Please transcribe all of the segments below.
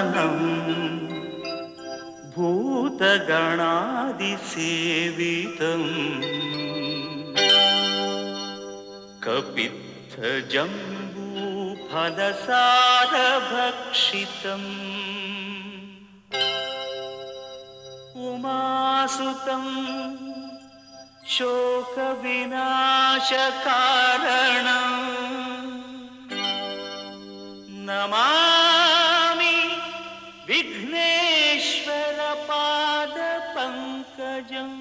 भूतगणादिसेवितम् भूतगणादिसेवितम् कपित्थजम्बूफलसारभक्षितम् उमासुतं शोकविनाशकारणम् नमामि विघ्नेश्वरपादपङ्कजम्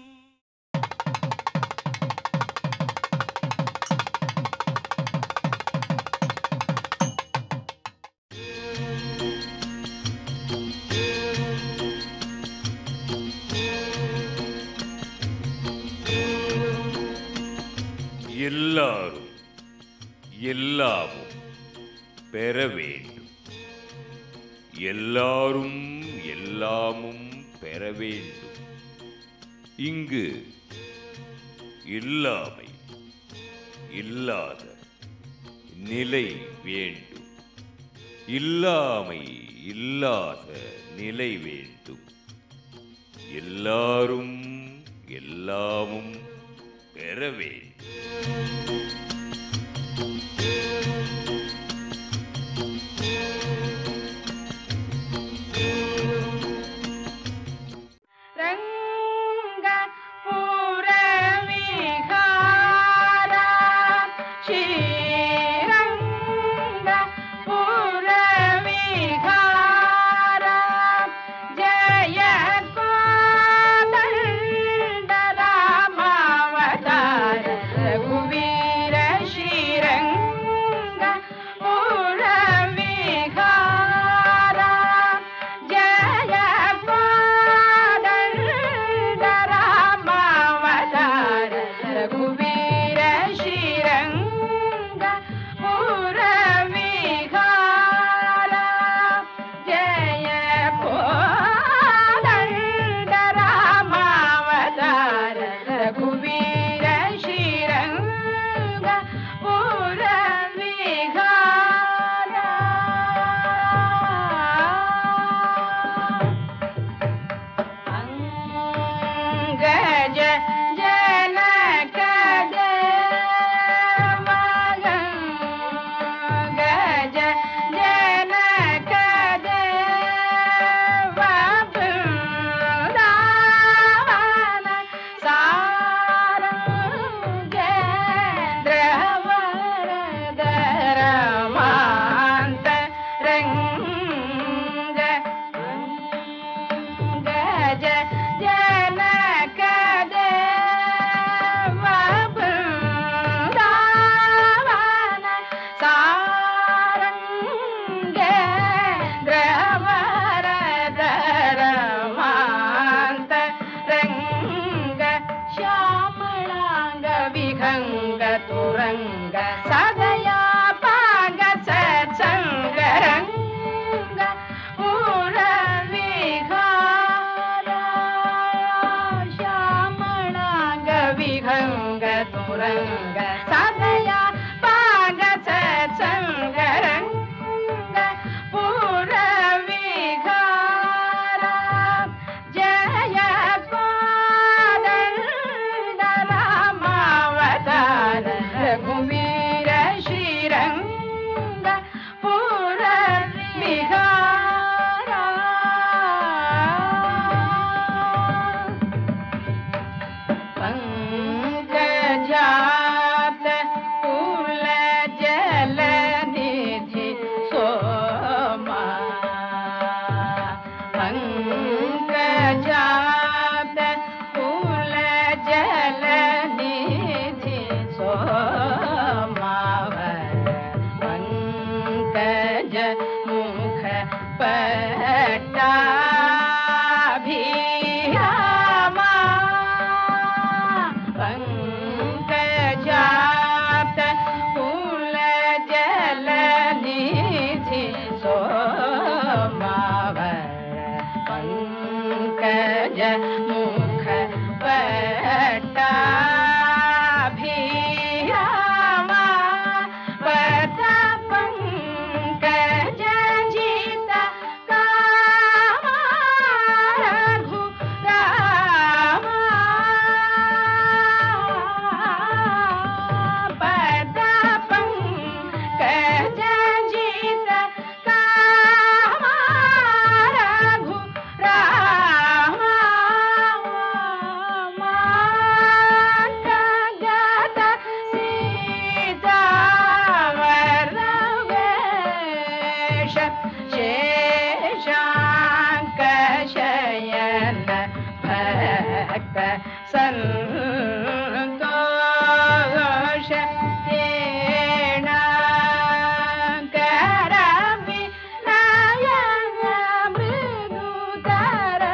எல்லாரும் எல்லாமும் பெற வேண்டும் எல்லாரும் எல்லாமும் பெற வேண்டும் இங்கு இல்லாமை இல்லாத நிலை வேண்டும் இல்லாமை இல்லாத நிலை வேண்டும் எல்லாரும் எல்லாமும் பெற வேண்டும் ரங்க புரவிகார ஸ்ரீரங்க புரவிகார ஜய ராமாவதார ரகுவீர ஸ்ரீரங்க புரவிகார ஜய ராமாவதார ரகுவீர ஸ்ரீரங்க புரவிகார ஜய ராமாவதார ரகுவீர ஸ்ரீரங்க புரவிகார அங்கஜ ஜனக தேவகங்கஜ ஜனக தேவபிருந்தாவன சாரங்கேந்திரவரதரமாந்த ரங்க ಗಜ ಜನಕ ದೇವಬೃಂದಾವನ ಸಾರಂಗ ದ್ರವರದರಮಾಂತ ರಂಗ ಶ್ಯಾಮಳಾಂಗ ವಿಹಂಗ ತುರಂಗ ಸದಯಾ ಪಾಗ ಸತ್ಸಂಗ ರಂಗ ಉರವಿಹಾರ ಶ್ಯಾಮಳಾಂಗ ವಿಹಂಗ ತುರಂಗ ಸದಯಾ ಪಾಗ ಸತ್ಸಂಗ ರಂಗ ಪುರವಿಹಾರ ಜಯ ಪಾದಂಡ ರಾಮಾವತಾರ ರಘುವೀರ ಶ್ರೀರಂಗ ಪುರವಿಹಾರ पङ्कजात कुल जल निधि सोमा पङ्कजात कुल जल निधि सोमावर पङ्कज मुख पट्टाभियामा पङ्कजात कुल जल निधि सोमावर पङ्कज मुख पट्टाभियामा पद पङ्कज जित का சந்தோஷ ஏண கரமி நயன மிருதுதர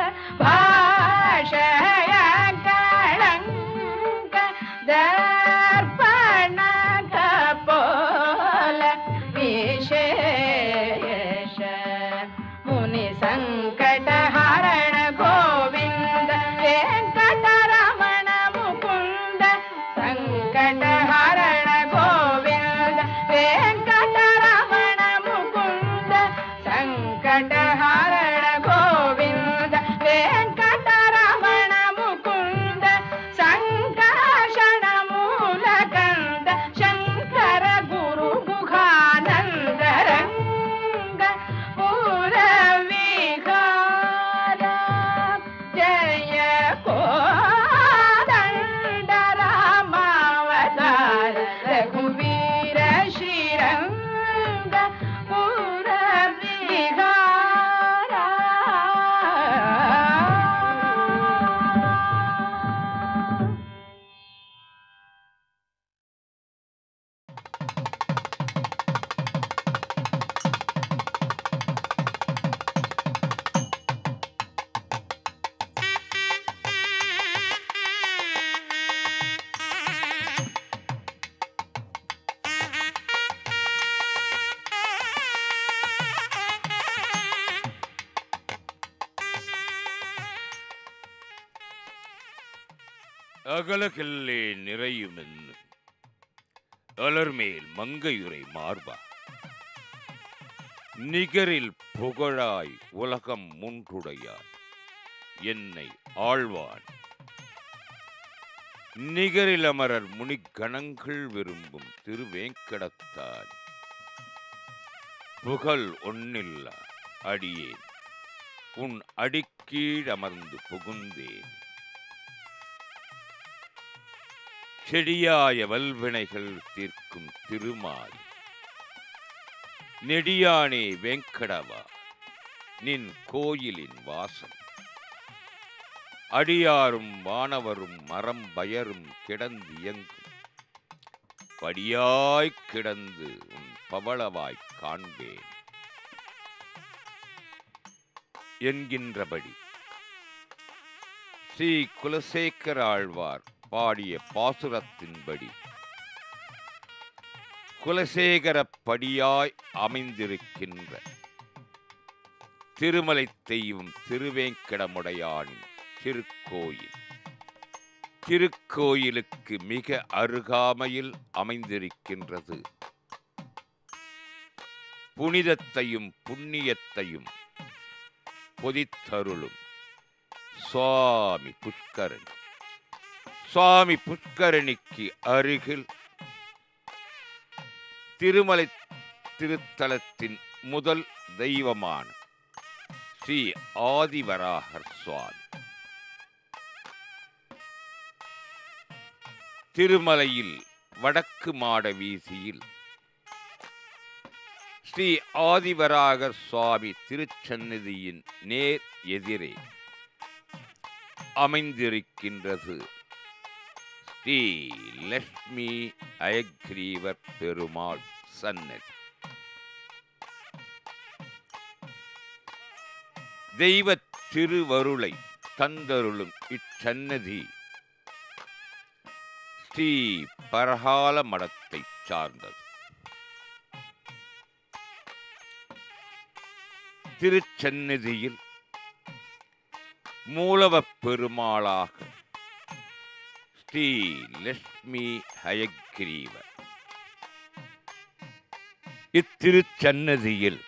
பாஷய களங்க தர்ப்பண கபோல விசேஷ முனி சங்கட ஹரண கோவிந்த வெங்கடரமಣ ಮುಕುಂದ ಸಂಕಟ ಹರಣ ಗೋವಿಂದ ವೆಂಕಟರಮಣ ಮುಕುಂದ ಸಂಕಟ ಹರಣ ಗೋವಿಂದ ವೆಂಕಟರಮಣ ಮುಕುಂದ ಸಂಕರ್ಷಣ ಮೂಲ ಕಂದ ಶಂಕರ ಗುರು ಮುಖಾನಂದ ರಂಗ ಪುರ ವಿಹಾರ ಜಯ ಕೋದಂಡ ರಾಮಾವತಾರ ರಘುವೀರ ಶ್ರೀರಂಗ ಪುರ ವಿಹಾರ அகலகில்லே நிறையுமென்னு அலர்மேல் மங்கையுரை மார்பா நிகரில் புகழாய் உலகம் முன்றுடையாய் என்னை ஆழ்வான் நிகரில் அமரர் முனிகணங்கள் விரும்பும் திருவேங்கடத்தான் புகழ் ஒன்னில்லா அடியேன் உன் அடிக்கீழ் அமர்ந்து புகுந்தேன் செடியாய வல்வினைகள் தீர்க்கும் திருமால் நெடியானே வெங்கடவா நின் கோயிலின் வாசல் அடியாரும் வானவரும் மரம் பயரும் கிடந்தியங்கும் படியாய்க் கிடந்து உன் பவளவாய்க் காண்பேன் என்கின்றபடி ஸ்ரீ குலசேகர ஆழ்வார் பாடிய பாசுரத்தின்படி குலசேகரப்படியாய் அமைந்திருக்கின்ற திருமலை தெய்வம் திருவேங்கடமுடையானின் திருக்கோயில் திருக்கோயிலுக்கு மிக அருகாமையில் அமைந்திருக்கின்றது புனிதத்தையும் புண்ணியத்தையும் பொதித்தருளும் சுவாமி புஷ்கரணி சுவாமி புஷ்கரணிக்கு அருகில் திருமலை திருத்தலத்தின் முதல் தெய்வமான ஸ்ரீ ஆதிவராகர் சுவாமி திருமலையில் வடக்கு மாட வீதியில் ஸ்ரீ ஆதிவராகர் சுவாமி திருச்சந்நிதியின் நேர் எதிரே அமைந்திருக்கின்றது ஸ்ரீ லட்சுமி அயக்ரீவர் பெருமாள் சன்னதி தெய்வ திருவருளை தந்தருளும் இச்சன்னதி ஸ்ரீ பரகால மடத்தை சார்ந்தது திருச்சந்நிதியில் மூலவப் பெருமாளாக ஸ்ரீ லட்சுமி ஹயக்ரீவர் இத்திருச்சன்னதியில்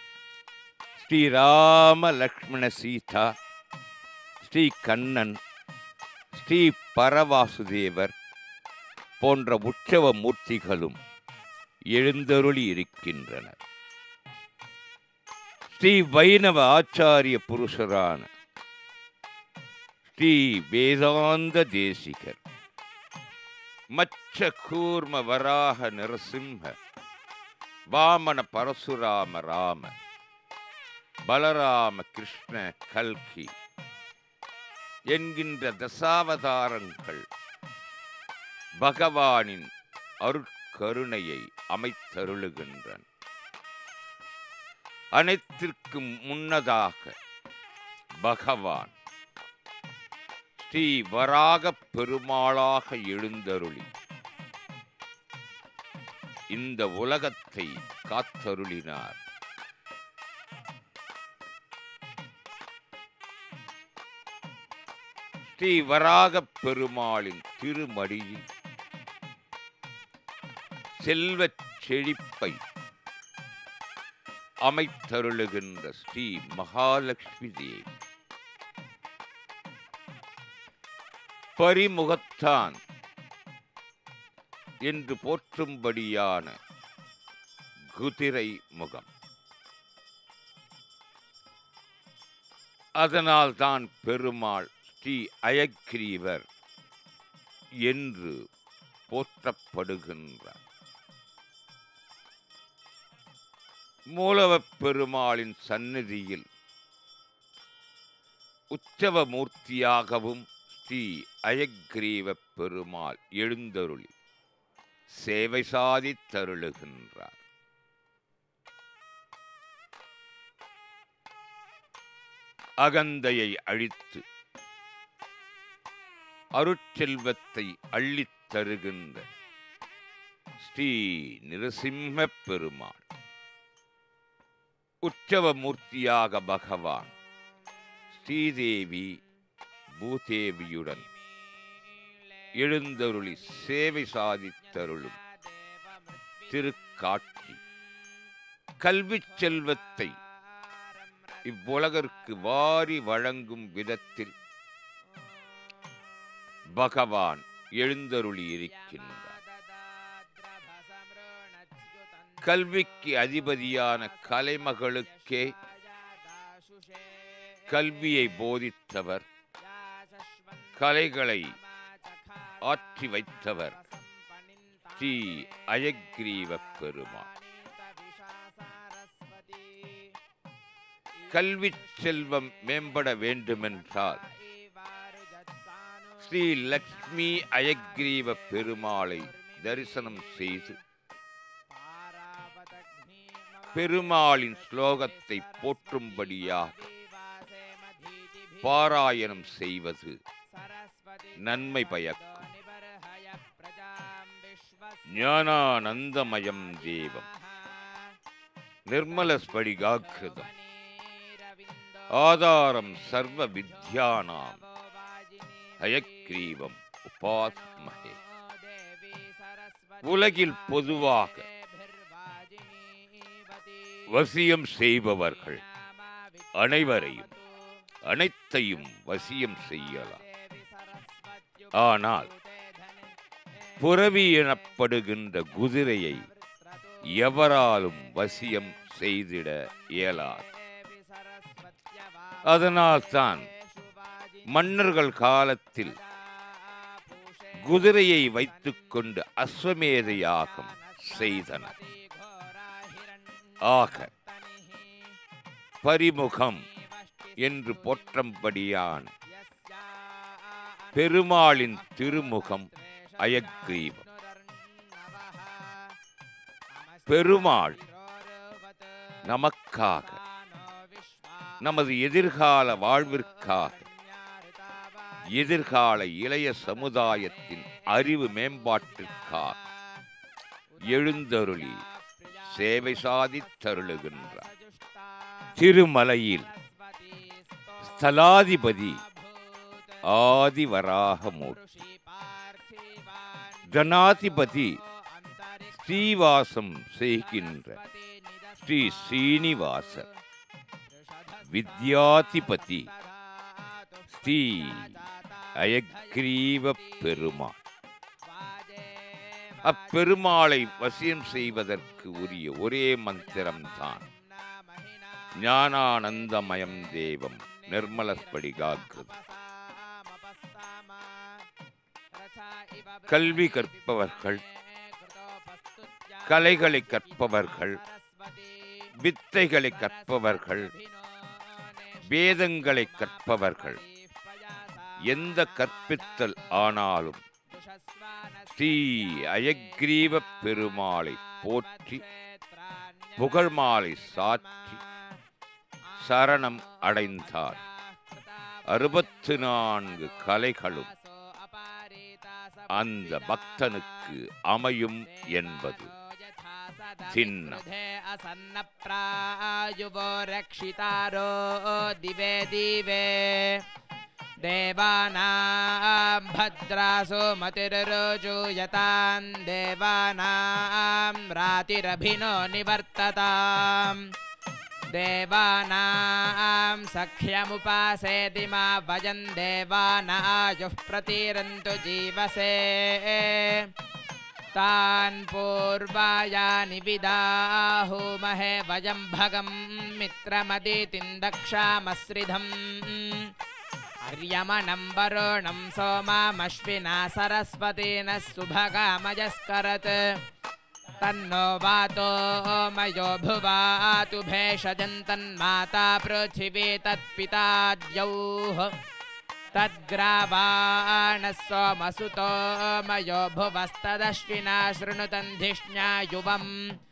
ஸ்ரீராம லக்ஷ்மண சீதா ஸ்ரீ கண்ணன் ஸ்ரீ பரவாசுதேவர் போன்ற உற்சவ மூர்த்திகளும் எழுந்தருளி இருக்கின்றனர் ஸ்ரீ வைணவ ஆச்சாரிய புருஷரான ஸ்ரீ வேதாந்த தேசிகர் மச்ச கூர்ம வராக நரசிம்ஹ வாமன பரசுராம ராம பலராம கிருஷ்ண கல்கி என்கின்ற தசாவதாரங்கள் பகவானின் அருட்கருணையை அமைத்தருளுகின்றன அனைத்திற்கும் முன்னதாக பகவான் ஸ்ரீ வராகப் பெருமாளாக எழுந்தருளி இந்த உலகத்தை காத்தருளினார் ஸ்ரீ வராகப் பெருமாளின் திருமடியில் செல்வச் செழிப்பை அமைத்தருளுகின்ற ஸ்ரீ மகாலட்சுமி தேவி பரிமுகத்தான் என்று போற்றும்படியான குதிரை முகம் அதனால் தான் பெருமாள் ஸ்ரீ அயக்கிரீவர் என்று போற்றப்படுகின்றார் மூலவப் பெருமாளின் சந்நிதியில் உற்சவ மூர்த்தியாகவும் ஸ்ரீ அயக்ரீவ பெருமாள் எழுந்தருளி சேவை சாதித் தருளுகின்றார் அகந்தையை அழித்து அருட்செல்வத்தை அள்ளித் தருகின்ற ஸ்ரீ நிரசிம்ம பெருமாள் உற்சவ மூர்த்தியாக பகவான் ஸ்ரீதேவி பூதேவியுடன் எழுந்தருளி சேவை சாதித்தருளும் திருக்காட்சி கல்விச் செல்வத்தை இவ்வுலகிற்கு வாரி வழங்கும் விதத்தில் பகவான் எழுந்தருளி இருக்கின்றார் கல்விக்கு அதிபதியான கலைமகளுக்கே கல்வியை போதித்தவர் கலைகளை ஆற்றி வைத்தவர் ஸ்ரீ அயக்ரீவ பெருமாள் கல்வி செல்வம் மேம்பட வேண்டுமென்றால் ஸ்ரீ லக்ஷ்மி அயக்ரீவ பெருமாளை தரிசனம் செய்து பெருமாளின் ஸ்லோகத்தை போற்றும்படியாக பாராயணம் செய்வது நன்மை பயக்கும் ஞானானந்தமயம் தேவம் நிர்மல ஸ்படிகாக்கிருதம் ஆதாரம் சர்வ வித்யானாம் ஹயக்ரீவம் உபாஸ்மஹே உலகில் பொதுவாக வசியம் செய்பவர்கள் அனைவரையும் அனைத்தையும் வசியம் செய்யலாம் ஆனால் புறவி எனப்படுகின்ற குதிரையை எவராலும் வசியம் செய்திட இயலாது அதனால்தான் மன்னர்கள் காலத்தில் குதிரையை வைத்துக்கொண்டு அஸ்வமேத யாகம் செய்தனர் ஆக பரிமுகம் என்று போற்றம்படியான பெருமாளின் திருமுகம் அயக்ரீவம் பெருமாள் நமக்காக நமது எதிர்கால வாழ்விற்காக எதிர்கால இளைய சமுதாயத்தின் அறிவு மேம்பாட்டிற்காக எழுந்தருளி சேவை சாதித் தருளுகின்றார் திருமலையில் ஸ்தலாதிபதி ஆதிவராகமூர்த்தி ஜனாதிபதி ஸ்ரீவாசம் செய்கின்ற ஸ்ரீ ஸ்ரீனிவாசர் வித்யாதிபதி ஸ்ரீ அயக்ரீவ பெருமாள் அப்பெருமாளை வசியம் செய்வதற்கு உரிய ஒரே மந்திரம்தான் ஞானானந்தமயம் தேவம் நிர்மலஸ்படிகாகிருதம் கல்வி கற்பவர்கள் கலைகளை கற்பவர்கள் வித்தைகளை கற்பவர்கள் வேதங்களை கற்பவர்கள் எந்த கற்பித்தல் ஆனாலும் ஸ்ரீ அயக்ரீவ பெருமாளை போற்றி புகழ் மாலை சாற்றி சரணம் அடைந்தார் அறுபத்து நான்கு கலைகளும் அந்த பக்தனுக்கு அமையும் என்பது சின்னம் असन्नप्रायुवो रक्षितारो दिवे दिवे देवानां भद्रासु मतिर्रोजूयतां देवानां रातिरभिनो निवर्तताम् देवानां सख्यमुपासेति मा वयं देवानायुः प्रतिरन्तु जीवसे तान् पूर्वायानि विदाहुमहे वयं भगं मित्रमदितिं दक्षामश्रिधम् अर्यमणं वरुणं सोमामश्विना सरस्वतीनः सुभगामयस्करत् तन्नो वातो मयो भुवातु भेषजन्तन्माता पृथिवी तत्पिता द्यौः तद्ग्रावाणः सोमसुतो मयो भुवस्तदश्विना शृणुतन्धिष्ण्या युवम्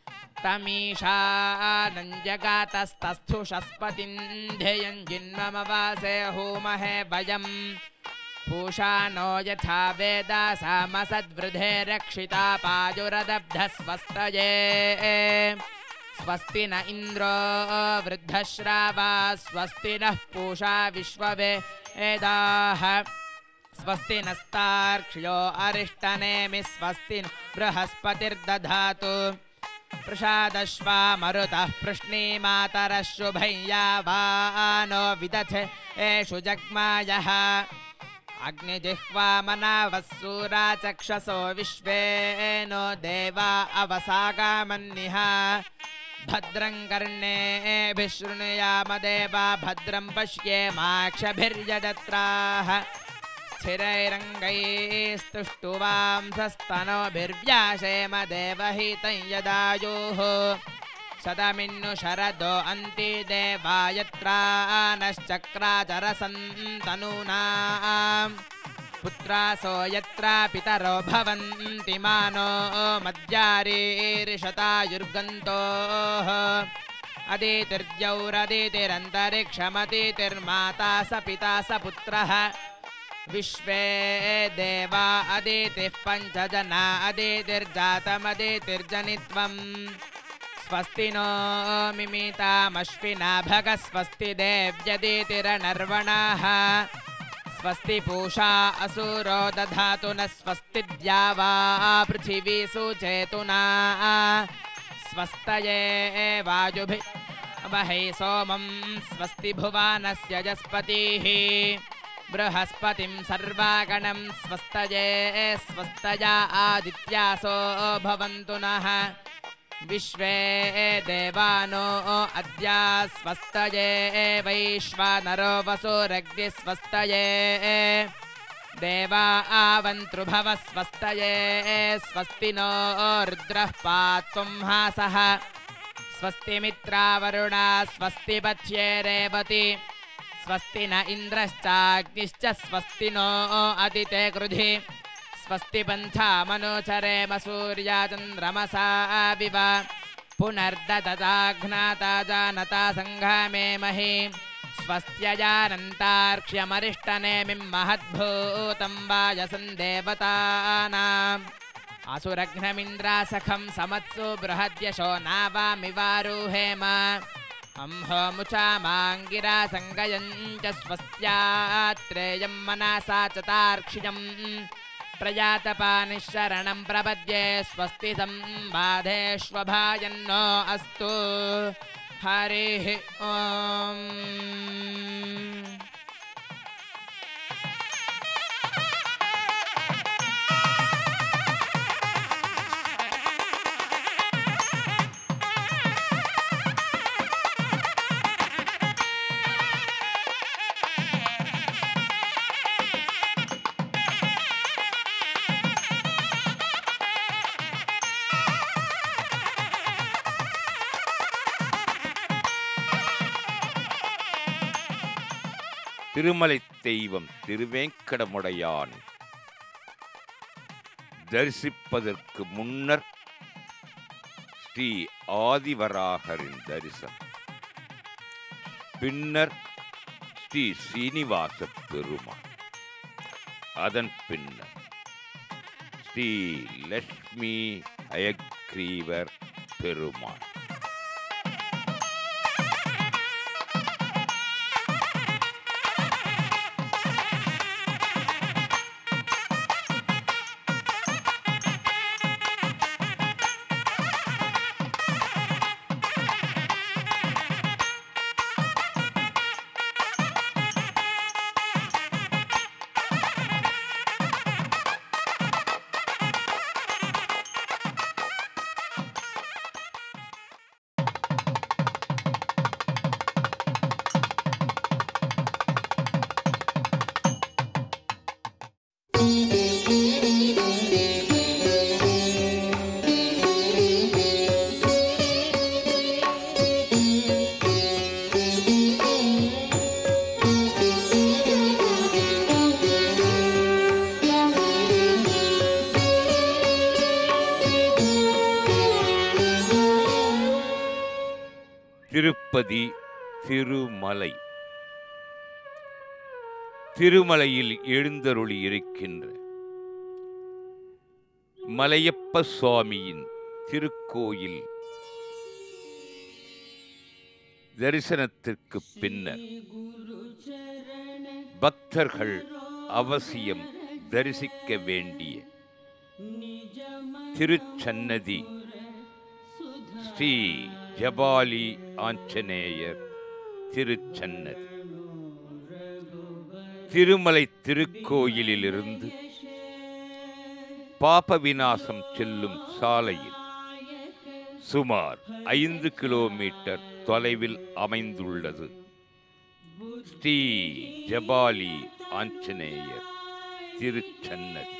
तमीशानञ्जगातस्तस्थुषस्पतिं ध्येयं जिन्ममवासे होमहे वयम् पूषा नो यथा वेदासामसद्वृधे रक्षिता पायुरदब्धस्वस्तये स्वस्ति न इन्द्रो वृद्धश्रावा स्वस्ति नः पूषा विश्ववेदाः स्वस्ति नस्तार्क्ष्यो अरिष्टनेमि स्वस्ति न बृहस्पतिर्दधातु प्रसादश्वा मरुतः पृश्नीमातरः शुभं यावानो विदथे एषु जग्मायः अग्निजिह्वामनावः सूरा चक्षसो विश्वे नो देवा अवसागामन्निः भद्रं कर्णेभिः शृणुयाम देवा भद्रं पश्येमाक्षभिर्यजत्राः स्थिरैरङ्गैस्तुष्टुवांसस्तनोभिर्व्यासेम देवहितं यदायुः सदमिन्नु शरदो अन्ति देवा यत्रा नश्चक्राचरसन्तनूनाम् पुत्रासो यत्र पितरो भवन्ति मानो मद्यारीर्षतायुर्गन्तोः अदितिर्जौरदितिरन्तरिक्षमदितिर्माता स पिता स पुत्रः विश्वे देवा अदितिः पञ्चजना अदितिर्जातमदितिर्जनित्वम् स्वस्ति नो मिमितामश्विना भगस्वस्ति देव्यदितिरनर्वणाः स्वस्ति पूषा असुरो दधातु न स्वस्ति द्यावा पृथिवी सुचेतुना स्वस्तये वायुभिः वहै सोमं स्वस्ति भुवानस्य जस्पतिः बृहस्पतिं सर्वागणं स्वस्तये स्वस्तया आदित्यासो भवन्तु नः विश्वे देवानो अद्या स्वस्तये वैश्वानरो वसुरग्नि स्वस्तये देवा आवन्तृभव स्वस्तये स्वस्ति नो रुद्रः पात्वं हासः स्वस्ति मित्रावरुणा स्वस्ति पथ्ये रेवति स्वस्ति न इन्द्रश्चाग्निश्च स्वस्ति नो अदिते कृधि स्वस्ति पन्था मनोचरेम सूर्या चन्द्रमसा विव पुनर्ददताघ्नाता जानता सङ्घामे महि स्वस्त्यजानन्तार्क्ष्यमरिष्टनेमिं महद्भूतं वायसं देवतानाम् असुरघ्नमिन्द्रासखं समत्सु बृहद्यशो नावामिवारुहेम अंहोमुचामाङ्गिरा सङ्गयं च स्वस्यात्रेयं मनसा च तार्क्ष्यम् प्रजातपानिशरणं प्रपद्ये स्वस्ति सम्बाधेष्वभायन्नो अस्तु हरिः ॐ திருமலை தெய்வம் திருவேங்கடமுடையான் தரிசிப்பதற்கு முன்னர் ஸ்ரீ ஆதிவராகரின் தரிசனம் பின்னர் ஸ்ரீ சீனிவாச பெருமாள் அதன் பின்னர் ஸ்ரீ லட்சுமி அயக்ரீவர் பெருமாள் திருப்பதி திருமலை திருமலையில் எழுந்தருளி இருக்கின்ற மலையப்ப சுவாமியின் திருக்கோயில் தரிசனத்திற்கு பின்னர் பக்தர்கள் அவசியம் தரிசிக்க வேண்டிய திருச்சன்னதி ஸ்ரீ ஜபாலி ஆஞ்சநேயர் திருச்சன்னதி திருமலை திருக்கோயிலிலிருந்து பாப விநாசம் செல்லும் சாலையில் சுமார் ஐந்து கிலோமீட்டர் தொலைவில் அமைந்துள்ளது ஸ்ரீ ஜபாலி ஆஞ்சநேயர் திருச்சன்னதி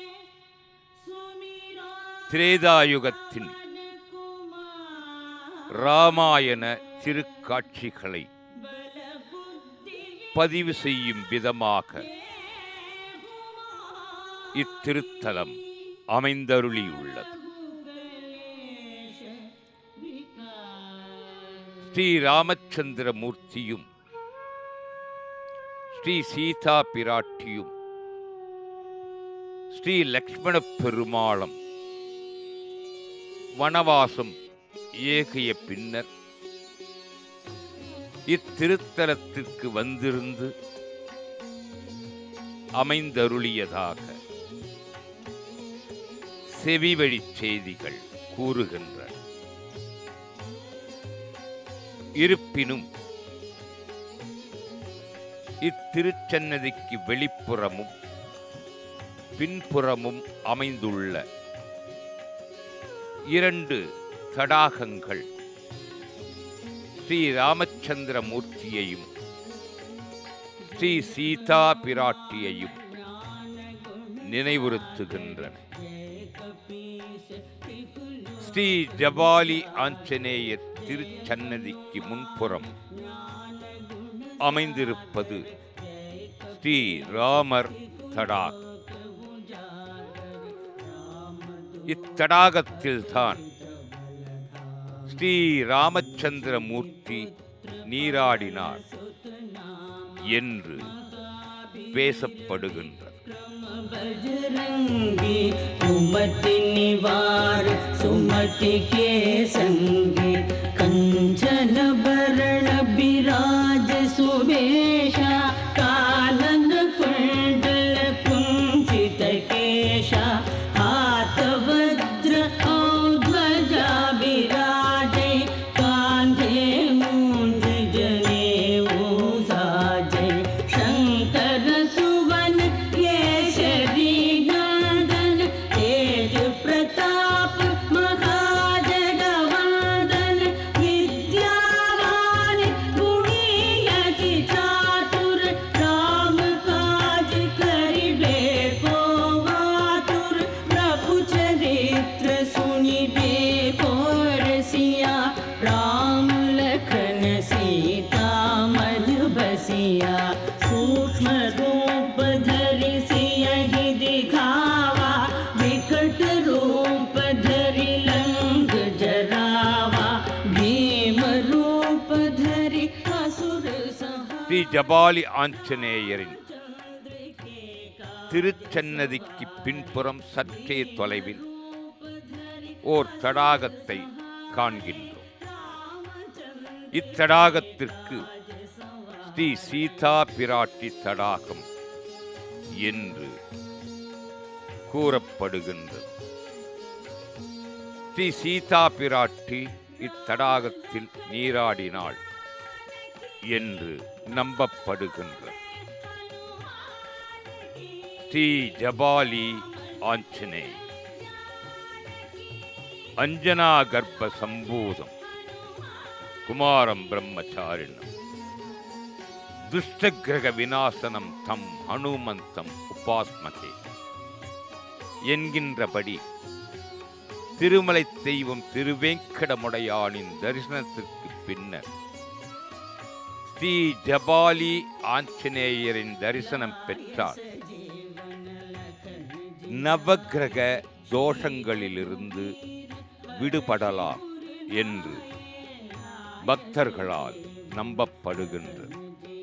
திரேதாயுகத்தின் ராமாயண திருக்காட்சிகளை பதிவு செய்யும் விதமாக இத்திருத்தலம் அமைந்தருளியுள்ளது ஸ்ரீ ராமச்சந்திர மூர்த்தியும் ஸ்ரீ சீதா பிராட்டியும் ஸ்ரீ லக்ஷ்மண பெருமாளும் வனவாசம் ஏகிய பின்னர் இத்திருத்தலத்திற்கு வந்திருந்து அமைந்தருளியதாக செவிவழி செய்திகள் கூறுகின்றன இருப்பினும் இத்திருச்சன்னதிக்கு வெளிப்புறமும் பின்புறமும் அமைந்துள்ள இரண்டு தடாகங்கள் ஸ்ரீ ராமச்சந்திர மூர்த்தியையும் ஸ்ரீ சீதா பிராட்டியையும் நினைவுறுத்துகின்றன ஸ்ரீ ஜபாலி ஆஞ்சநேயர் திருச்சன்னதிக்கு முன்புறம் அமைந்திருப்பது ஸ்ரீ ராமர் தடாகம் இத்தடாகத்தில்தான் ஸ்ரீ ராமச்சந்திர மூர்த்தி நீராடினார் என்று பேசப்படுகின்றது बजरंगी कुमति निवार सुमति के संगी कंचन भरण विराज सुवेशा कालन कुंडल कुंचित केशा हाथ वज्र और ध्वजा विराजे कांधे मूंज जने साजे शंकर सुवन केसरी नंदन तेज प्रताप महाजगवंदन विद्यावान सिया सूक्ष्म रूप धरि सियहि दिखावा विकट रूप धरि लंक जरावा भीम रूप धरि असुर ஸ்ரீ ஜபாலி ஆஞ்சநேயரின் திருச்சன்னதிக்கு பின்புறம் சற்றே தொலைவில் ஓர் தடாகத்தை காண்கின்றோம் இத்தடாகத்திற்கு ஸ்ரீ சீதா பிராட்டி தடாகம் என்று கூறப்படுகின்றது ஸ்ரீ சீதா பிராட்டி இத்தடாகத்தில் நீராடினாள் என்று நம்பப்படுகின்றது ஸ்ரீ ஜபாலி ஆஞ்சநேய் அஞ்சனா கர்ப்ப சம்பூதம் குமாரம் பிரம்மச்சாரிணம் துஷ்டகிரக விநாசனம் தம் ஹனுமந்தம் உபாஸ்மகே என்கின்றபடி திருமலை தெய்வம் திருவேங்கடமுடையானின் தரிசனத்திற்கு பின்னர் ஸ்ரீ ஜபாலி ஆஞ்சநேயரின் தரிசனம் பெற்றார் நவக்கிரக தோஷங்களிலிருந்து விடுபடலாம் என்று பக்தர்களால் நம்பப்படுகின்றது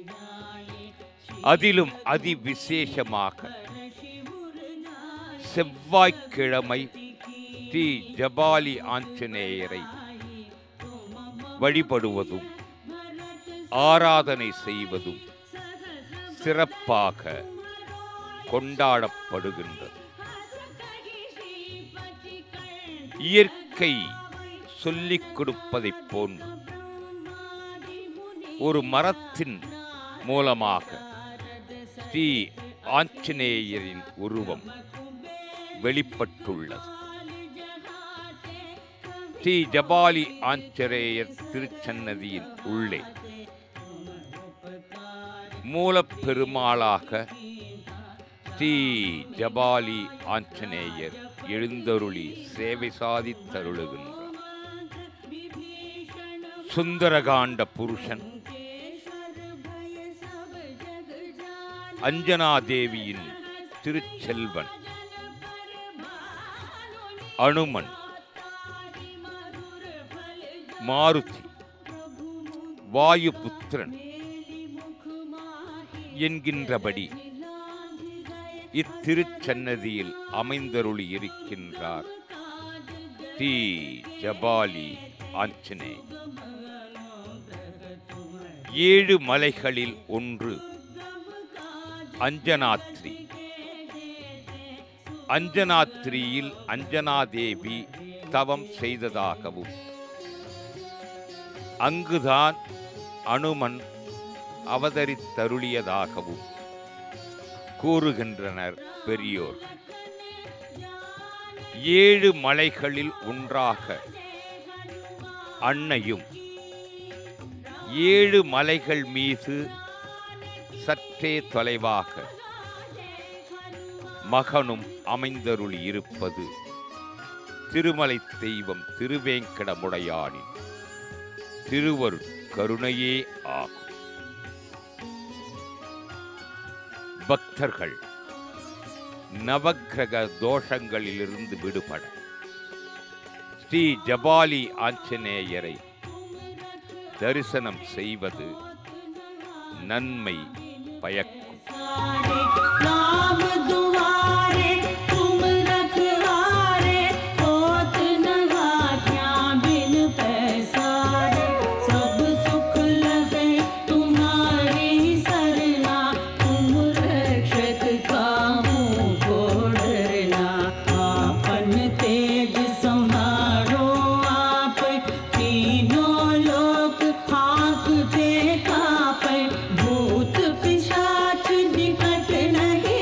அதிலும் அதிவிசேஷமாக செவ்வாய்க்கிழமை ஸ்ரீ ஜபாலி ஆஞ்சநேயரை வழிபடுவதும் ஆராதனை செய்வதும் சிறப்பாக கொண்டாடப்படுகின்றது இயற்கை சொல்லிக் கொடுப்பதைப் போன்று ஒரு மரத்தின் மூலமாக ஸ்ரீ ஆஞ்சநேயரின் உருவம் வெளிப்பட்டுள்ளது ஸ்ரீ ஜபாலி ஆஞ்சநேயர் திருச்சன்னதியின் உள்ளே மூலப்பெருமாளாக ஸ்ரீ ஜபாலி ஆஞ்சநேயர் எழுந்தருளி சேவை சாதித்தருளுகின்றார் சுந்தரகாண்ட புருஷன் அஞ்சனாதேவியின் திருச்செல்வன் அனுமன் மாருதி வாயுபுத்திரன் என்கின்றபடி இத்திருச்சன்னதியில் அமைந்தருளி இருக்கின்றார் தி ஜபாலி ஆஞ்சனே ஏழு மலைகளில் ஒன்று அஞ்சனாத்ரி அஞ்சனாத்ரியில் அஞ்சனாதேவி தவம் செய்ததாகவும் அங்குதான் அனுமன் அவதரித்தருளியதாகவும் கூறுகின்றனர் பெரியோர் ஏழு மலைகளில் ஒன்றாக அன்னையும் ஏழு மலைகள் மீது சற்றே தொலைவாக மகனும் அமைந்தருளி இருப்பது திருமலை தெய்வம் திருவேங்கடமுடையானின் திருவருட் கருணையே ஆகும் பக்தர்கள் நவக்கிரக தோஷங்களிலிருந்து விடுபட ஸ்ரீ ஜபாலி ஆஞ்சநேயரை தரிசனம் செய்வது நன்மை பயக்கும் राम दुआरे तुम रखवारे होत न हाथिया बिन पैसारे सब सुख लगे तुम्हारी सरना तुम रक्षक काहू को डरना आपन तेज संहारो आप तीनों लोक हाकते कापे भूत पिशाच निकट नहीं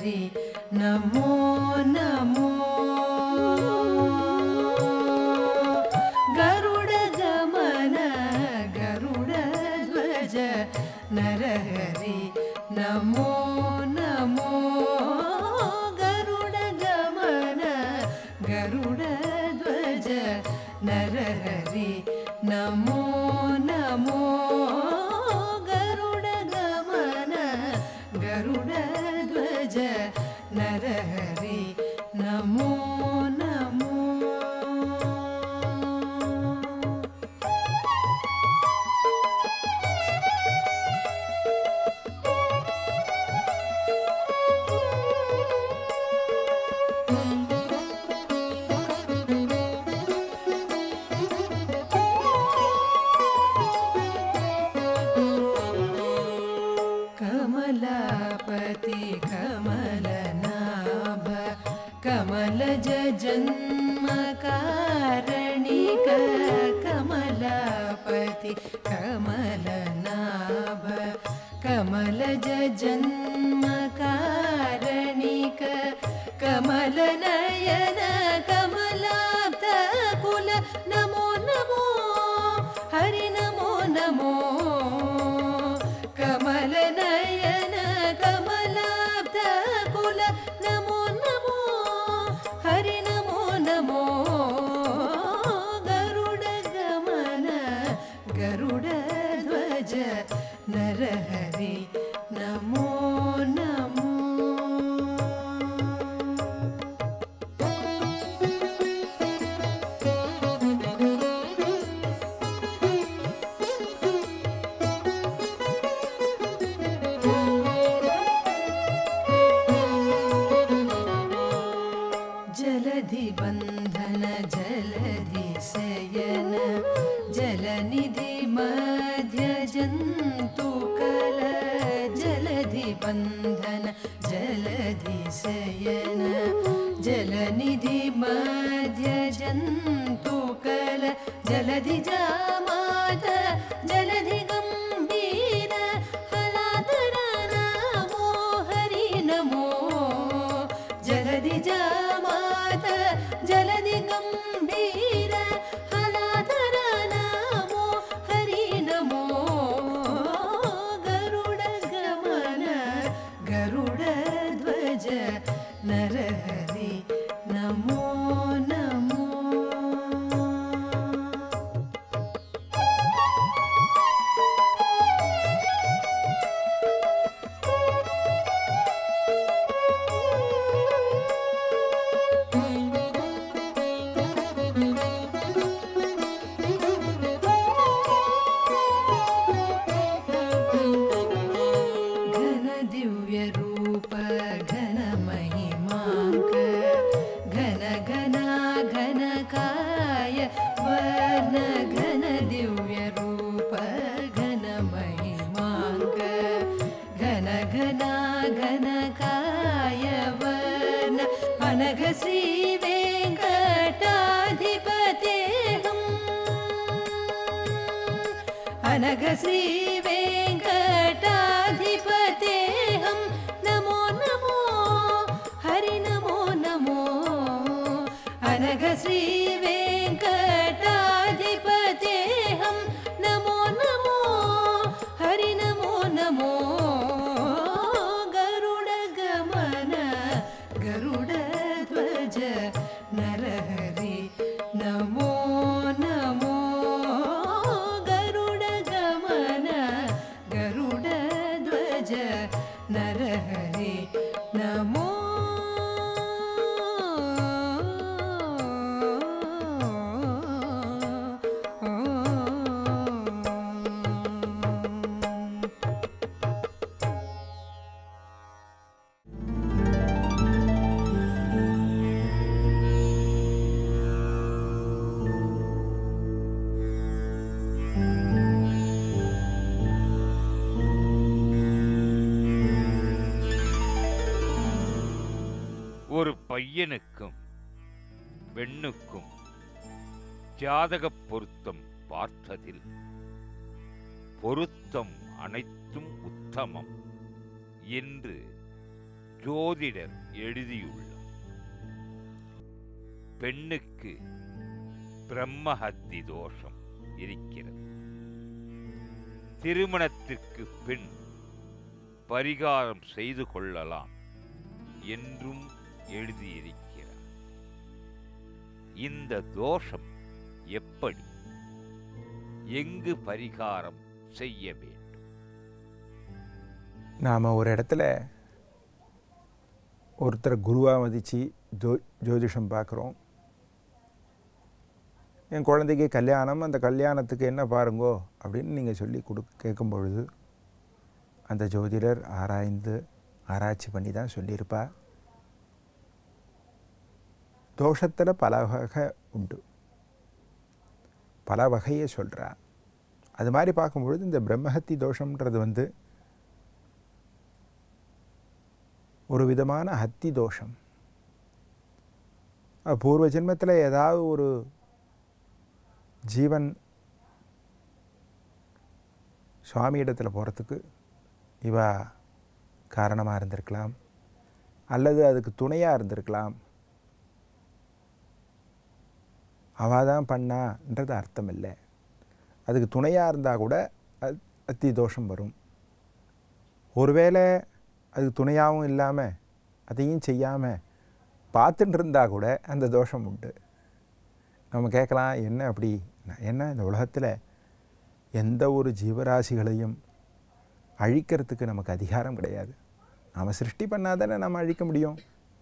नरहरि नमो नमो गरुडगमन गरुडध्वज नरहरि नमो नमो गरुडगमन गरुडध्वज नरहरि नमो नमो गरुडगमन गरुडध्वज नरहरि नमो नमो कमलापति कमलनाभ कमलज जन्मकारणिक कमलापति कमलनाभ कमलज जन्मकारणिक कमलनयन कमलाब्ध कुल नमो नमो हरि नमो नमो कमलनयन कमलाब्ध कुल नमो नमो हरि नमो नमो गरुडगमन गरुडध्वज नरहरि नमो नमो जलधि बन्धन जलधि शयन जलनिधि मध्य जन्तुकल जलधि बन्धन जलधि शयन जलनिधि मध्य जन्तुकल जलधि जामात जलधि गम्भीर हलाधर नमो हरि नमो जलधि जामात जलधि गम्भीर हलाधर नमो हरि नमो गरुडगमन गरुडध्वज नरहरि नमो नमो घन दिव्य रूप घन महिमांक घन घना घन काय वर्ण घन दिव्य रूप घन महिमांक घन घना घन काय वर्ण अनघ श्री वेङ्कटाधिपतेऽहम् अनघ श्री वेङ्कटाधिपतेऽहं नमो नमो हरि नमो नमो अनघ श्री वेङ्कटाधिपतेऽहं नमो नमो हरि नमो नमो गरुडगमन गरुडध्वज नरहरि नमो नमो गरुडगमन गरुडध्वज नरहरि नमो ஒரு பையனுக்கும் பெண்ணுக்கும் ஜாதகப் பொருத்தம் பார்த்ததில் பொருத்தம் அனைத்தும் உத்தமம் என்று ஜோதிடர் எழுதியுள்ளார் பெண்ணுக்கு பிரம்மஹத்தி தோஷம் இருக்கிறது திருமணத்திற்கு பின் பரிகாரம் செய்து கொள்ளலாம் என்றும் எழுதியிருக்கிறார் இந்த தோஷம் எப்படி எங்கு பரிகாரம் செய்ய வேண்டும் நாம் ஒரு இடத்துல ஒருத்தரை குருவாக மதித்து ஜோ ஜோதிஷம் பார்க்குறோம் என் குழந்தைக்கு கல்யாணம் அந்த கல்யாணத்துக்கு என்ன பாருங்கோ அப்படின்னு நீங்கள் சொல்லி கொடு கேட்கும் பொழுது அந்த ஜோதிடர் ஆராய்ந்து ஆராய்ச்சி பண்ணி தான் சொல்லியிருப்பா தோஷத்தில் பல வகை உண்டு பல வகையை சொல்கிறா அது மாதிரி பார்க்கும்பொழுது இந்த பிரம்மஹத்தி தோஷம்ன்றது வந்து ஒரு விதமான ஹத்தி தோஷம் அஹ் பூர்வ ஜென்மத்தில் ஏதாவது ஒரு ஜீவன் சுவாமி இடத்துல போகிறதுக்கு இவ காரணமாக இருந்திருக்கலாம் அல்லது அதுக்கு துணையாக இருந்திருக்கலாம் அவள் தான் பண்ணான்றது அர்த்தம் இல்லை அதுக்கு துணையாக இருந்தால் கூட அது அத்தி தோஷம் வரும் ஒருவேளை அதுக்கு துணையாகவும் இல்லாமல் அதையும் செய்யாமல் பார்த்துட்டு இருந்தால் கூட அந்த தோஷம் உண்டு நம்ம கேட்கலாம் என்ன அப்படி என்ன இந்த உலகத்தில் எந்த ஒரு ஜீவராசிகளையும் அழிக்கிறதுக்கு நமக்கு அதிகாரம் கிடையாது நாம் சிருஷ்டி பண்ணாதானே நம்ம அழிக்க முடியும்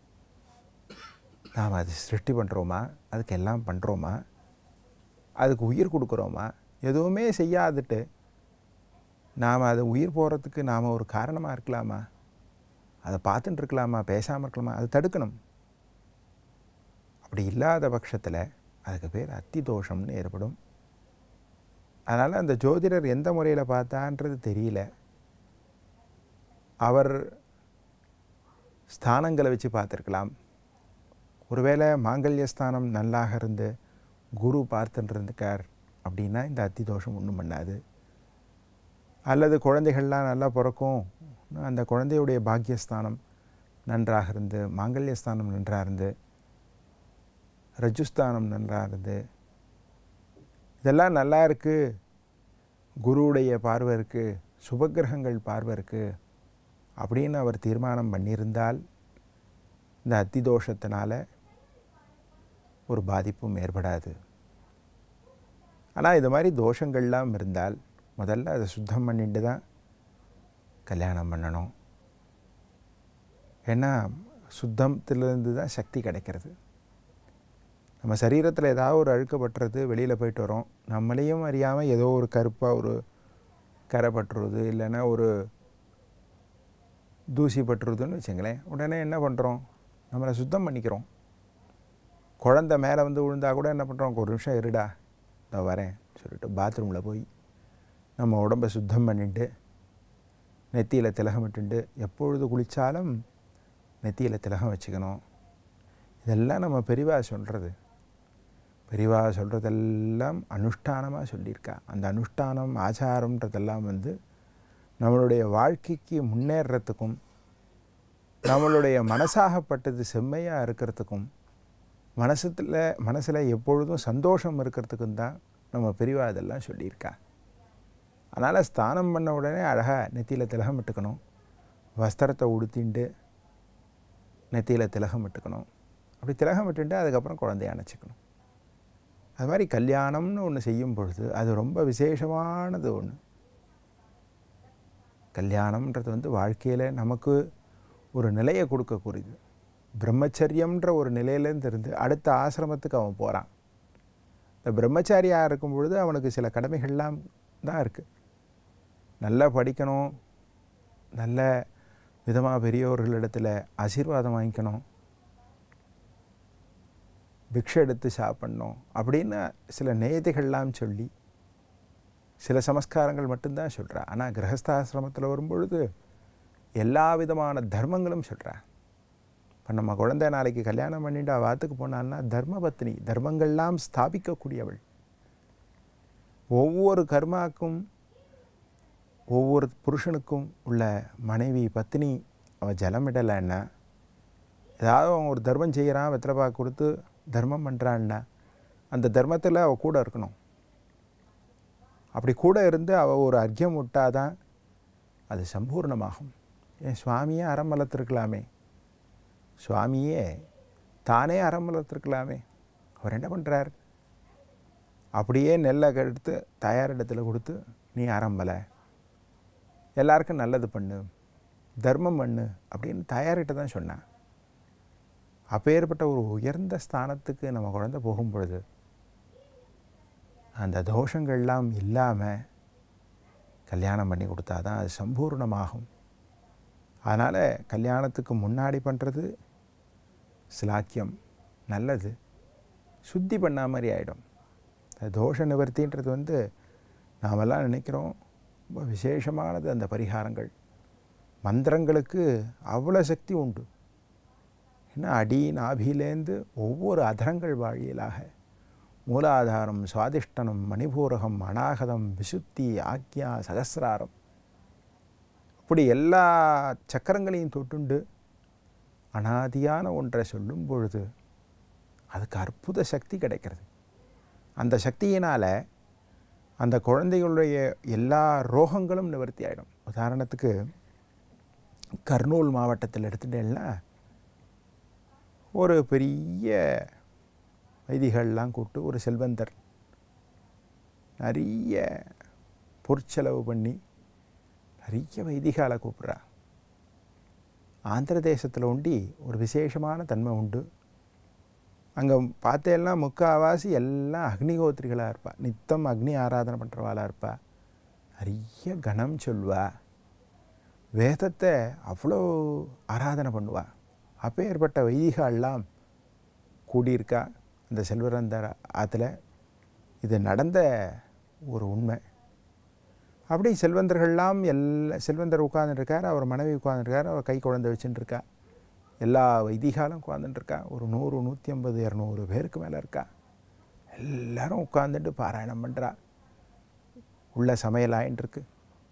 நாம் அது சிருஷ்டி பண்ணுறோமா அதுக்கு எல்லாம் பண்ணுறோமா அதுக்கு உயிர் கொடுக்குறோமா எதுவுமே செய்யாதுட்டு நாம் அதை உயிர் போகிறதுக்கு நாம் ஒரு காரணமாக இருக்கலாமா அதை பார்த்துட்டு இருக்கலாமா பேசாமல் இருக்கலாமா அதை தடுக்கணும் அப்படி இல்லாத பட்சத்தில் அதுக்கு பேர் அத்தி தோஷம்னு ஏற்படும் அதனால் அந்த ஜோதிடர் எந்த முறையில் பார்த்தான்றது தெரியல அவர் ஸ்தானங்களை வச்சு பார்த்துருக்கலாம் ஒருவேளை மாங்கல்ய ஸ்தானம் நல்லாக இருந்து குரு பார்த்துட்டு இருந்துக்கார் அப்படின்னா இந்த அத்தி தோஷம் ஒன்றும் பண்ணாது அல்லது குழந்தைகள்லாம் நல்லா பிறக்கும் அந்த குழந்தையுடைய பாக்கியஸ்தானம் நன்றாக இருந்து மாங்கல்யஸ்தானம் நன்றாக இருந்து ரஜுஸ்தானம் நன்றாக இருந்து இதெல்லாம் நல்லா இருக்குது குருவுடைய பார்வை இருக்குது சுபக்கிரகங்கள் பார்வை இருக்குது அப்படின்னு அவர் தீர்மானம் பண்ணியிருந்தால் இந்த அத்தி தோஷத்தினால ஒரு பாதிப்பும் ஏற்படாது ஆனால் இது மாதிரி தோஷங்கள்லாம் இருந்தால் முதல்ல அதை சுத்தம் பண்ணிட்டு தான் கல்யாணம் பண்ணணும் ஏன்னா சுத்தத்திலிருந்து தான் சக்தி கிடைக்கிறது நம்ம சரீரத்தில் ஏதாவது ஒரு அழுக்கப்பட்டுறது வெளியில் போயிட்டு வரோம் நம்மளையும் அறியாமல் ஏதோ ஒரு கருப்பாக ஒரு கரை பட்டுறது இல்லைன்னா ஒரு தூசி பட்டுறதுன்னு வச்சுங்களேன் உடனே என்ன பண்ணுறோம் நம்மளை சுத்தம் பண்ணிக்கிறோம் குழந்த மேலே வந்து விழுந்தா கூட என்ன பண்ணுறோம் ஒரு நிமிஷம் இருடா நான் வரேன் சொல்லிட்டு பாத்ரூமில் போய் நம்ம உடம்பை சுத்தம் பண்ணிட்டு நெத்தியில் திலகமிட்டுண்டு எப்பொழுது குளித்தாலும் நெத்தியில் திலகம் வச்சுக்கணும் இதெல்லாம் நம்ம பெரிவா சொல்கிறது பெரிவா சொல்கிறதெல்லாம் அனுஷ்டானமாக சொல்லியிருக்கா அந்த அனுஷ்டானம் ஆச்சாரம்ன்றதெல்லாம் வந்து நம்மளுடைய வாழ்க்கைக்கு முன்னேறத்துக்கும் நம்மளுடைய மனசாகப்பட்டது செம்மையாக இருக்கிறதுக்கும் மனசுல மனசில் எப்பொழுதும் சந்தோஷம் இருக்கிறதுக்கும் தான் நம்ம பெரிவா இதெல்லாம் சொல்லியிருக்கா அதனால் ஸ்நானம் பண்ண உடனே அழகாக நெத்தியில் திலகம் இட்டுக்கணும் வஸ்திரத்தை உடுத்திண்டு நெத்தியில் திலகம் இட்டுக்கணும் அப்படி திலகம் விட்டுட்டு அதுக்கப்புறம் குழந்தைய அணைச்சிக்கணும் அது மாதிரி கல்யாணம்னு ஒன்று செய்யும் பொழுது அது ரொம்ப விசேஷமானது ஒன்று கல்யாணம்ன்றது வந்து வாழ்க்கையில் நமக்கு ஒரு நிலையை கொடுக்கக்கூடியது பிரம்மச்சரியம்ன்ற ஒரு நிலையிலேருந்து இருந்து அடுத்த ஆசிரமத்துக்கு அவன் போகிறான் இந்த பிரம்மச்சாரியாக இருக்கும் பொழுது அவனுக்கு சில கடமைகள்லாம் தான் இருக்குது நல்லா படிக்கணும் நல்ல விதமாக பெரியவர்களிடத்தில் ஆசீர்வாதம் வாங்கிக்கணும் பிக்ஷை எடுத்து சாப்பிட்ணும் அப்படின்னு சில நேதிகள்லாம் சொல்லி சில சமஸ்காரங்கள் மட்டும்தான் சொல்கிறா ஆனால் கிரகஸ்தாசிரமத்தில் வரும்பொழுது எல்லா விதமான தர்மங்களும் சொல்கிறா இப்போ நம்ம குழந்தை நாளைக்கு கல்யாணம் பண்ணிட்டு அவள் வாத்துக்கு போனான்னா தர்மபத்னி தர்மங்கள்லாம் ஸ்தாபிக்கக்கூடியவள் ஒவ்வொரு கர்மாக்கும் ஒவ்வொரு புருஷனுக்கும் உள்ள மனைவி பத்னி அவன் ஜலம் விடலைன்னா ஏதாவது அவன் ஒரு தர்மம் செய்கிறான் வெத்தலைப்பாக்கு கொடுத்து தர்மம் பண்ணுறான்னா அந்த தர்மத்தில் அவள் கூட இருக்கணும் அப்படி கூட இருந்து அவள் ஒரு அர்க்கியம் விட்டாதான் அது சம்பூர்ணமாகும் என் சுவாமியே அறம் வளர்த்துருக்கலாமே சுவாமியே தானே அறம் வளர்த்துருக்கலாமே அவர் என்ன பண்ணுறார் அப்படியே நெல்லை எடுத்து தயாரிடத்தில் கொடுத்து நீ அறம்பலை எல்லாருக்கும் நல்லது பண்ணு தர்மம் பண்ணு அப்படின்னு தயாரிட்ட தான் சொன்னான் அப்பேற்பட்ட ஒரு உயர்ந்த ஸ்தானத்துக்கு நம்ம குழந்தை போகும் பொழுது அந்த தோஷங்கள்லாம் இல்லாமல் கல்யாணம் பண்ணி கொடுத்தா தான் அது சம்பூர்ணமாகும் அதனால் கல்யாணத்துக்கு முன்னாடி பண்ணுறது சிலாக்கியம் நல்லது சுத்தி பண்ண மாதிரி ஆகிடும் தோஷ நிவர்த்தின்றது வந்து நாமெல்லாம் நினைக்கிறோம் ரொம்ப விசேஷமானது அந்த பரிகாரங்கள் மந்திரங்களுக்கு அவ்வளோ சக்தி உண்டு ஏன்னா அடி நாபிலேந்து ஒவ்வொரு அதரங்கள் வாழியலாக மூலாதாரம் சுவாதிஷ்டனம் மணிபூரகம் அநாகதம் விசுத்தி ஆக்யா சகசிராரம் அப்படி எல்லா சக்கரங்களையும் தொட்டுண்டு அனாதியான ஒன்றை சொல்லும் பொழுது அதுக்கு அற்புத சக்தி கிடைக்கிறது அந்த சக்தியினால் அந்த குழந்தைகளுடைய எல்லா ரோகங்களும் நிவர்த்தி ஆகிடும் உதாரணத்துக்கு கர்னூல் மாவட்டத்தில் எடுத்துட்டேன்னா ஒரு பெரிய வைதிகள்லாம் கூப்பிட்டு ஒரு செல்வந்தர் நிறைய பொற்செலவு பண்ணி நிறைய வைதிகாலை கூப்பிட்றா ஆந்திர தேசத்தில் உண்டி ஒரு விசேஷமான தன்மை உண்டு அங்கே பார்த்தேன்னா முக்கால்வாசி எல்லாம் அக்னிகோத்திரிகளாக இருப்பா நித்தம் அக்னி ஆராதனை பண்ணுறவாளாக இருப்பா நிறைய கணம் சொல்வா வேதத்தை அவ்வளோ ஆராதனை பண்ணுவா அப்பேற்பட்ட வைதிகாலாம் கூடியிருக்கா அந்த செல்வரந்தர் ஆற்றுல இது நடந்த ஒரு உண்மை அப்படி செல்வந்தர்கள்லாம் எல்லா செல்வந்தர் உட்காந்துருக்கார் அவர் மனைவி உட்காந்துருக்கார் அவர் கை குழந்தை வச்சுட்டுருக்கா எல்லா வைதிகாலும் உட்காந்துட்டுருக்கா ஒரு நூறு நூற்றி ஐம்பது இரநூறு பேருக்கு மேலே இருக்கா எல்லாரும் உட்காந்துட்டு பாராயணம் பண்ணுறா உள்ள சமையல் ஆயின்ட்டுருக்கு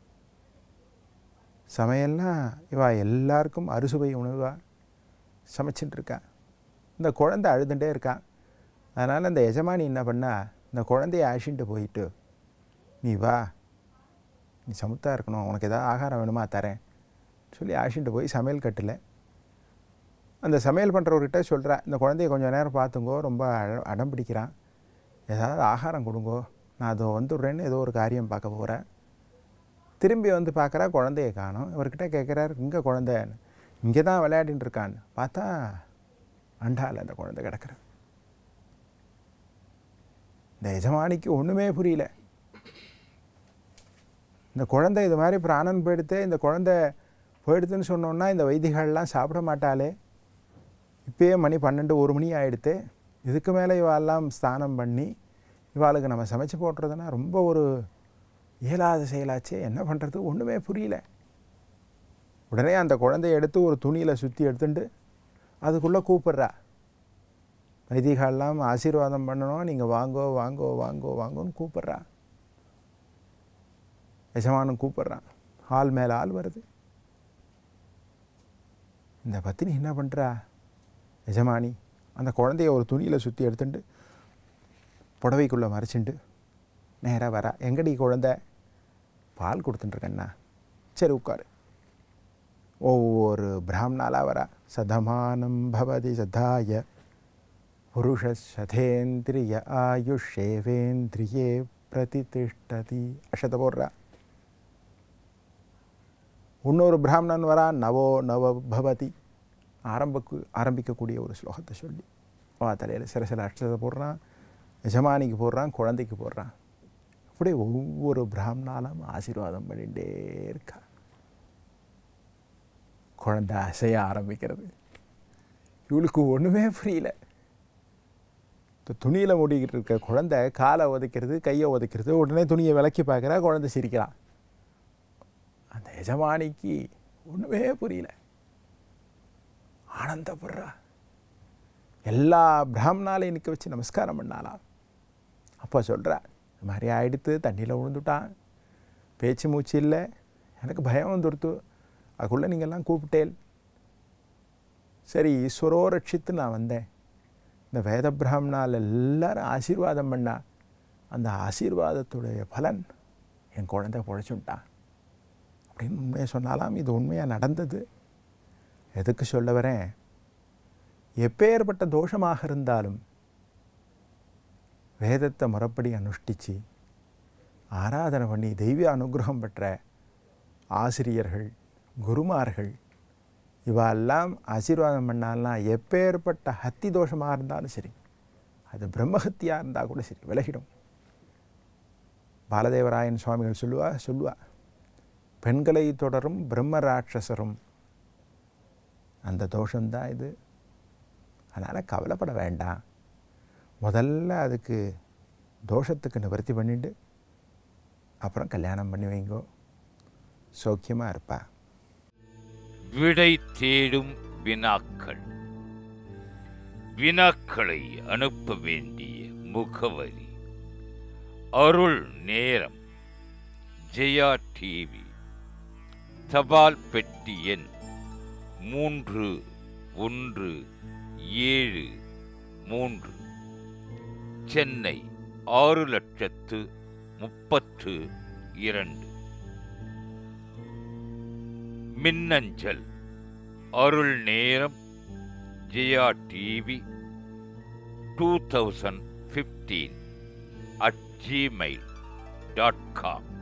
சமையல்லாம் இவா எல்லாருக்கும் அறுசுவை உணவா சமைச்சிட்டு இருக்கா இந்த குழந்தை அழுதுகிட்டே இருக்கா அதனால் அந்த எஜமானி என்ன பண்ணா இந்த குழந்தைய அழிச்சிட்டு போயிட்டு நீ வா நீ சமுத்தா இருக்கணும் உனக்கு ஏதாவது ஆகாரம் வேணுமா தரேன் சொல்லி அழிச்சிட்டு போய் சமையல் கட்டில் அந்த சமையல் பண்ணுறவர்கிட்ட சொல்கிறா இந்த குழந்தைய கொஞ்சம் நேரம் பார்த்துங்கோ ரொம்ப அட அடம் பிடிக்கிறான் ஏதாவது ஆகாரம் கொடுங்கோ நான் அதை வந்துடுறேன்னு ஏதோ ஒரு காரியம் பார்க்க போகிறேன் திரும்பி வந்து பார்க்குறா குழந்தைய காணும் இவர்கிட்ட கேட்குறாரு இங்கே குழந்தை இங்கே தான் விளையாடின்னு இருக்கான்னு பார்த்தா அண்டால அந்த குழந்தை கிடக்குறது இந்த எஜமானிக்கு ஒன்றுமே புரியல இந்த குழந்தை இது மாதிரி பிராணன் போயிடுத்து இந்த குழந்தை போயிடுதுன்னு சொன்னோன்னா இந்த வைதிகள்லாம் சாப்பிட மாட்டாளே இப்பயே மணி பன்னெண்டு ஒரு மணி ஆயிடுத்து இதுக்கு மேலே இவாளெல்லாம் ஸ்நானம் பண்ணி இவாளுக்கு நம்ம சமைச்சு போட்டுறதுன்னா ரொம்ப ஒரு இயலாத செயலாச்சே என்ன பண்ணுறது ஒன்றுமே புரியல உடனே அந்த குழந்தைய எடுத்து ஒரு துணியில் சுற்றி எடுத்துட்டு அதுக்குள்ளே கூப்பிட்றா வைதிகாலாம் ஆசீர்வாதம் பண்ணணும் நீங்கள் வாங்கோ வாங்கோ வாங்கோ வாங்கோன்னு கூப்பிட்றா எஜமானும் கூப்பிட்றான் ஆள் மேலே ஆள் வருது இந்த பத்தினி என்ன பண்ணுறா எஜமானி அந்த குழந்தைய ஒரு துணியில் சுற்றி எடுத்துட்டு புடவைக்குள்ளே மறைச்சிண்டு நேராக வரா எங்கடி குழந்தை பால் கொடுத்துட்டுருக்கண்ணா சரி உட்காரு ஒவ்வொரு பிராமணாலாக வரா சதமானம் பவதி சதாய புருஷ சதேந்திரிய ஆயுஷேவேந்திரியே பிரதிதிஷ்டதி அஷத போடுறா இன்னொரு பிராமணன் வரா நவோ நவ பவதி ஆரம்பக்கு ஆரம்பிக்கக்கூடிய ஒரு ஸ்லோகத்தை சொல்லி வா தலையில் சில சில அக்ஷதை போடுறான் எஜமானிக்கு போடுறான் குழந்தைக்கு போடுறான் அப்படியே ஒவ்வொரு பிராமணாலும் ஆசீர்வாதம் பண்ணிகிட்டே இருக்கா குழந்தை அசைய ஆரம்பிக்கிறது இவளுக்கு ஒன்றுமே புரியல இந்த துணியில் மூடிக்கிட்டு இருக்க குழந்தை காலை உதைக்கிறது கையை உதைக்கிறது உடனே துணியை விலக்கி பார்க்குறா குழந்தை சிரிக்கிறான் அந்த எஜமானிக்கு ஒன்றுமே புரியல ஆனந்தப்படுறா எல்லா பிராமணாலையும் நிற்க வச்சு நமஸ்காரம் பண்ணாலாம் அப்போ சொல்கிறா இந்த மாதிரி ஆயிடுத்து தண்ணியில் விழுந்துட்டான் பேச்சு மூச்சு இல்லை எனக்கு பயம் வந்துடுத்து அதுக்குள்ளே நீங்கள்லாம் கூப்பிட்டேல் சரி ஈஸ்வரோ ரட்சித்து நான் வந்தேன் இந்த வேத பிராமணால் எல்லாரும் ஆசீர்வாதம் பண்ணா அந்த ஆசீர்வாதத்துடைய பலன் என் குழந்தை பொழைச்சுட்டான் அப்படின்னு உண்மையை சொன்னாலாம் இது உண்மையாக நடந்தது எதுக்கு சொல்ல வரேன் எப்பேற்பட்ட தோஷமாக இருந்தாலும் வேதத்தை முறைப்படி அனுஷ்டிச்சு ஆராதனை பண்ணி தெய்வ அனுகிரகம் பெற்ற ஆசிரியர்கள் குருமார்கள் இவெல்லாம் ஆசீர்வாதம் பண்ணாலாம் எப்பேற்பட்ட ஹத்தி தோஷமாக இருந்தாலும் சரி அது பிரம்மஹத்தியாக இருந்தால் கூட சரி விலகிடும் பாலதேவராயன் சுவாமிகள் சொல்லுவா சொல்லுவா பெண்களை தொடரும் பிரம்ம ராட்சசரும் அந்த தோஷம்தான் இது அதனால் கவலைப்பட வேண்டாம் முதல்ல அதுக்கு தோஷத்துக்கு நிவர்த்தி பண்ணிட்டு அப்புறம் கல்யாணம் பண்ணி வைங்கோ சௌக்கியமாக இருப்பா விடை தேடும் வினாக்கள் வினாக்களை அனுப்ப வேண்டிய முகவரி அருள் நேரம் ஜெயா டிவி தபால் பெட்டி எண் மூன்று ஒன்று ஏழு மூன்று சென்னை ஆறு லட்சத்து முப்பத்து இரண்டு மின்னஞ்சல் அருள் நேரம் Jaya TV two thousand fifteen at Gmail dot com